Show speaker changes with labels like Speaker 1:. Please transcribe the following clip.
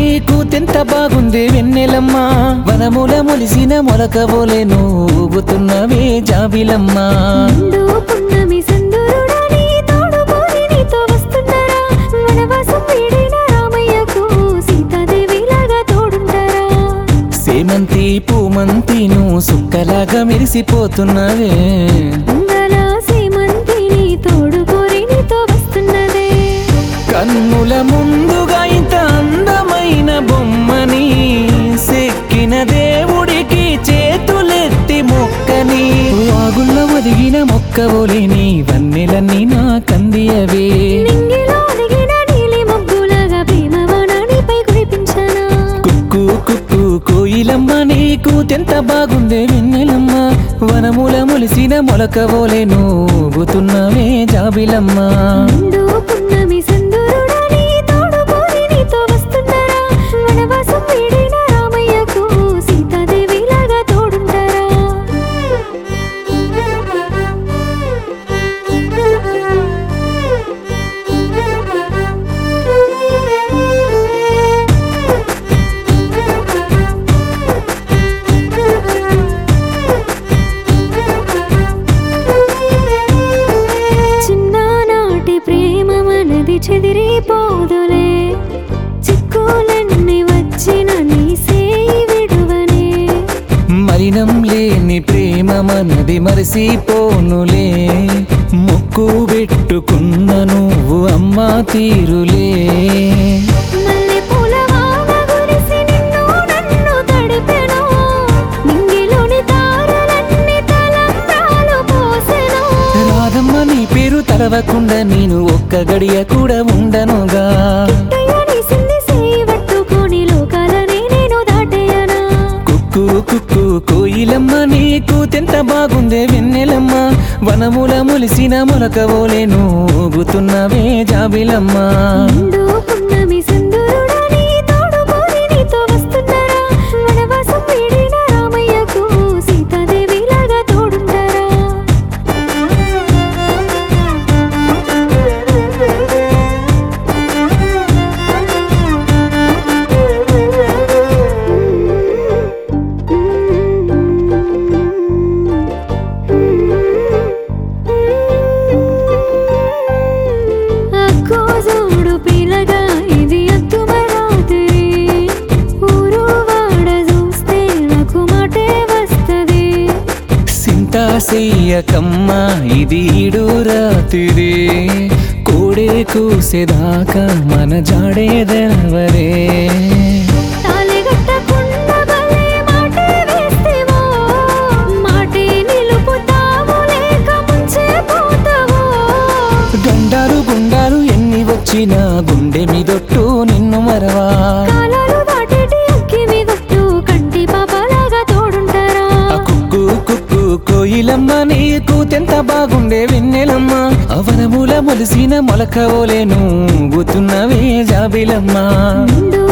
Speaker 1: నీకు తెంత బాగుంది వెన్నెలమ్మ వనముల మొలిసిన మొలకబోలే ఊగుతున్నవే జాబిలమ్మా
Speaker 2: నిండు పున్నమి సందురుడా నీ తోడుకోని నీతో వస్తున్నారా వనవాసం వీడిన రామయ్యకు సీతాదేవిలాగా తోడుంటారా
Speaker 1: సేమంతి పూమంతి నువ్వు సుక్కలాగా మెరిసిపోతున్నవే
Speaker 2: అందాల సీమంతిని తోడుకోరి నీతో వస్తున్నదే
Speaker 1: కన్నుల ముందుగా ఇంత అందమైన బొమ్మని సెక్కిన దేవుడికి చేతులెత్తి మొక్కని వాగుళ్ళ ఒదిగిన మొక్కవోలేని వన్నెలన్నీ నా కందియవే
Speaker 2: నింగిలో ఒదిగిన నీలి మబ్బులాగా ప్రేమ వాణానిపై కురిపించనా
Speaker 1: కుక్కు కుక్కు కోయిలమ్మ నీకు తెంత బాగుందే వెన్నెలమ్మ వనముల మొలిసిన మొలకవోలే నూగుతున్నవే జాబిలమ్మ
Speaker 2: నిండు పున్నమి సందురుడా నీ తోడుకోని నీతో వస్తున్నారా వనవాసం వీడిన రామయ్యకు సీతాదేవిలాగా తోడుంటారా చిన్ననాటి ప్రేమ మనది చెదిరిపోదులే చిక్కులన్నీ వచ్చిన నీ సేయి విడువనే
Speaker 1: మలినం లేని ప్రేమ మనది మరిసిపోనులే ముక్కు పెట్టుకున్న నువ్వు అమ్మా తీరులే
Speaker 2: మల్లె పూల వాన కురిసి నిన్ను నన్ను తడిపెను నింగిలోని తారలన్నీ తలంబ్రాలు పోసెను
Speaker 1: రాధమ్మ నీ పేరు తలవకుండా నేను ఒక్క గడియ కూడా ఉండనుగా
Speaker 2: కిట్టయ్యని సింది సేయి పట్టుకొని లోకాలనే నేను దాటేయనా
Speaker 1: కుక్కు కుక్కు కోయిలమ్మ నీకు తెంత బాగుందే వెన్నెలమ్మ వనముల ములిసిన మొలకవోలే నూగుతున్నవే జాబిలమ్మ
Speaker 2: నిండు పున్నమి సందురుడా నీ తోడుకోని నీతో వస్తున్నారా వనవాసం వీడిన రామయ్యకు సీతాదేవిలాగా తోడుంటారా అక్కోజోడు పిల్లగా ఇది అద్దుమరాత్రి ఊరు వాడ చూస్తే నాకు మాటే వస్తది
Speaker 1: సింతా చెయ్యకమ్మ ఇది ఈడు రాత్రి కోడే కూసేదాకా మన జాడేదెవరే
Speaker 2: తాళిగట్టకుండా భలే మాటే వేస్తేవో మాటే నిలుపుతావో లేక ముంచే పోతావో
Speaker 1: గండాలు గుండాలు ఎన్ని వచ్చినా గుండె మీదొట్టు నిన్ను మరవా
Speaker 2: కాలాలు దాటేటి అక్కి మీదొట్టు కంటి పాపలాగా తోడుంటారా
Speaker 1: ఆ కుక్కు కుక్కు కోయిలమ్మ నీకు తెంత బాగుండే వెన్నెలమ్మ అవనముల మొలిసిన మొలకవోలేను గుతున్నవే జాబిలమ్మ
Speaker 2: నిండు